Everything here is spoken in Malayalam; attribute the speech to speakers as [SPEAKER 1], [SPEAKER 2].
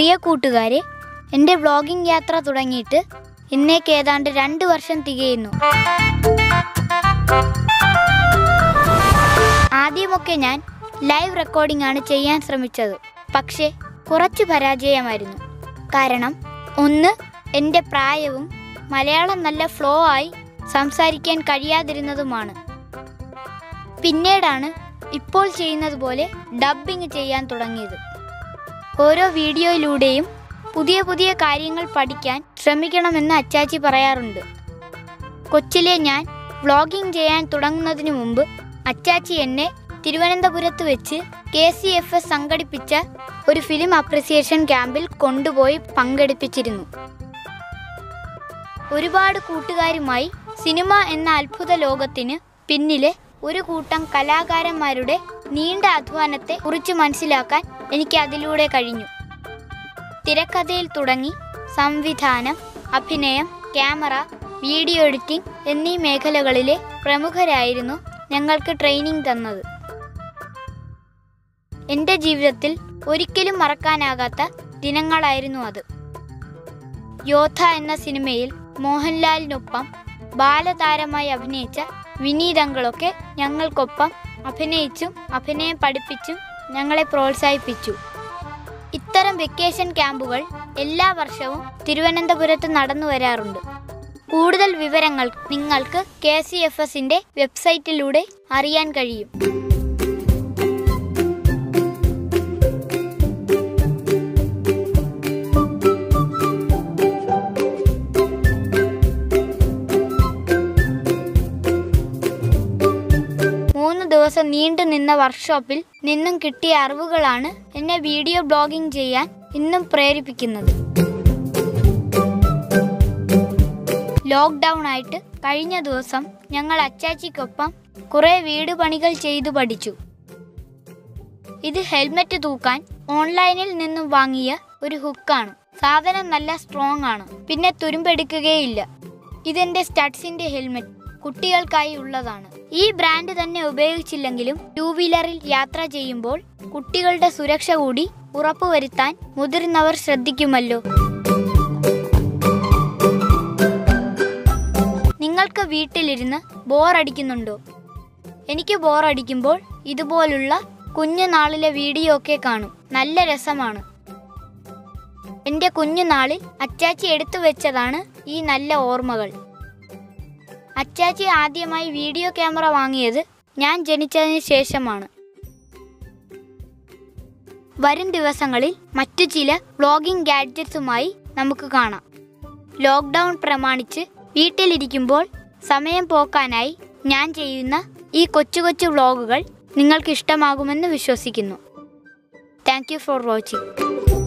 [SPEAKER 1] പ്രിയ കൂട്ടുകാരെ എൻ്റെ വ്ളോഗിംഗ് യാത്ര തുടങ്ങിയിട്ട് ഇന്നേക്ക് ഏതാണ്ട് രണ്ട് വർഷം തികയുന്നു ആദ്യമൊക്കെ ഞാൻ ലൈവ് റെക്കോർഡിംഗ് ആണ് ചെയ്യാൻ ശ്രമിച്ചത് പക്ഷേ കുറച്ച് പരാജയമായിരുന്നു കാരണം ഒന്ന് എൻ്റെ പ്രായവും മലയാളം നല്ല ഫ്ലോ ആയി സംസാരിക്കാൻ കഴിയാതിരുന്നതുമാണ് പിന്നീടാണ് ഇപ്പോൾ ചെയ്യുന്നത് പോലെ ഡബ്ബിംഗ് ചെയ്യാൻ തുടങ്ങിയത് ഓരോ വീഡിയോയിലൂടെയും പുതിയ പുതിയ കാര്യങ്ങൾ പഠിക്കാൻ ശ്രമിക്കണമെന്ന് അച്ചാച്ചി പറയാറുണ്ട് കൊച്ചിലെ ഞാൻ വ്ളോഗിംഗ് ചെയ്യാൻ തുടങ്ങുന്നതിന് മുമ്പ് അച്ചാച്ചി എന്നെ തിരുവനന്തപുരത്ത് വെച്ച് കെ സി എഫ് എസ് സംഘടിപ്പിച്ച ഒരു ഫിലിം അപ്രിസിയേഷൻ ക്യാമ്പിൽ കൊണ്ടുപോയി പങ്കെടുപ്പിച്ചിരുന്നു ഒരുപാട് കൂട്ടുകാരുമായി സിനിമ എന്ന അത്ഭുത ലോകത്തിന് പിന്നിലെ ഒരു കൂട്ടം കലാകാരന്മാരുടെ നീണ്ട അധ്വാനത്തെ കുറിച്ച് മനസ്സിലാക്കാൻ എനിക്ക് അതിലൂടെ കഴിഞ്ഞു തിരക്കഥയിൽ തുടങ്ങി സംവിധാനം അഭിനയം ക്യാമറ വീഡിയോ എഡിറ്റിംഗ് എന്നീ മേഖലകളിലെ പ്രമുഖരായിരുന്നു ഞങ്ങൾക്ക് ട്രെയിനിങ് തന്നത് എൻ്റെ ജീവിതത്തിൽ ഒരിക്കലും മറക്കാനാകാത്ത ദിനങ്ങളായിരുന്നു അത് യോദ്ധ എന്ന സിനിമയിൽ മോഹൻലാലിനൊപ്പം ബാലതാരമായി അഭിനയിച്ച വിനീതങ്ങളൊക്കെ ഞങ്ങൾക്കൊപ്പം അഭിനയിച്ചും അഭിനയം പഠിപ്പിച്ചും ഞങ്ങളെ പ്രോത്സാഹിപ്പിച്ചു ഇത്തരം വെക്കേഷൻ ക്യാമ്പുകൾ എല്ലാ വർഷവും തിരുവനന്തപുരത്ത് നടന്നു വരാറുണ്ട് കൂടുതൽ വിവരങ്ങൾ നിങ്ങൾക്ക് കെ സി എഫ് എസിന്റെ വെബ്സൈറ്റിലൂടെ അറിയാൻ കഴിയും മൂന്ന് ദിവസം നീണ്ടു നിന്ന വർക്ക്ഷോപ്പിൽ നിന്നും കിട്ടിയ അറിവുകളാണ് എന്നെ വീഡിയോ ബ്ലോഗിംഗ് ചെയ്യാൻ ഇന്നും പ്രേരിപ്പിക്കുന്നത് ലോക്ക്ഡൗൺ ആയിട്ട് കഴിഞ്ഞ ദിവസം ഞങ്ങൾ അച്ചാച്ചിക്കൊപ്പം കുറെ വീട് പണികൾ ചെയ്തു പഠിച്ചു ഇത് ഹെൽമെറ്റ് തൂക്കാൻ ഓൺലൈനിൽ നിന്നും വാങ്ങിയ ഒരു ഹുക്കാണ് സാധനം നല്ല സ്ട്രോങ് ആണ് പിന്നെ തുരുമ്പെടുക്കുകയില്ല ഇതെന്റെ സ്റ്റഡ്സിന്റെ ഹെൽമെറ്റ് കുട്ടികൾക്കായി ഉള്ളതാണ് ഈ ബ്രാൻഡ് തന്നെ ഉപയോഗിച്ചില്ലെങ്കിലും ടൂ വീലറിൽ യാത്ര ചെയ്യുമ്പോൾ കുട്ടികളുടെ സുരക്ഷ കൂടി ഉറപ്പുവരുത്താൻ മുതിർന്നവർ ശ്രദ്ധിക്കുമല്ലോ നിങ്ങൾക്ക് വീട്ടിലിരുന്ന് ബോറടിക്കുന്നുണ്ടോ എനിക്ക് ബോറടിക്കുമ്പോൾ ഇതുപോലുള്ള കുഞ്ഞുനാളിലെ വീഡിയോ ഒക്കെ കാണും നല്ല രസമാണ് എൻ്റെ കുഞ്ഞുനാളിൽ അച്ചാച്ചി എടുത്തു വെച്ചതാണ് ഈ നല്ല ഓർമ്മകൾ അച്ചാച്ചി ആദ്യമായി വീഡിയോ ക്യാമറ വാങ്ങിയത് ഞാൻ ജനിച്ചതിന് ശേഷമാണ് വരും ദിവസങ്ങളിൽ മറ്റു ചില വ്ളോഗിംഗ് ഗാഡ്ജറ്റ്സുമായി നമുക്ക് കാണാം ലോക്ക്ഡൗൺ പ്രമാണിച്ച് വീട്ടിലിരിക്കുമ്പോൾ സമയം പോക്കാനായി ഞാൻ ചെയ്യുന്ന ഈ കൊച്ചു കൊച്ചു വ്ളോഗുകൾ നിങ്ങൾക്ക് ഇഷ്ടമാകുമെന്ന് വിശ്വസിക്കുന്നു താങ്ക് യു ഫോർ വാച്ചിങ്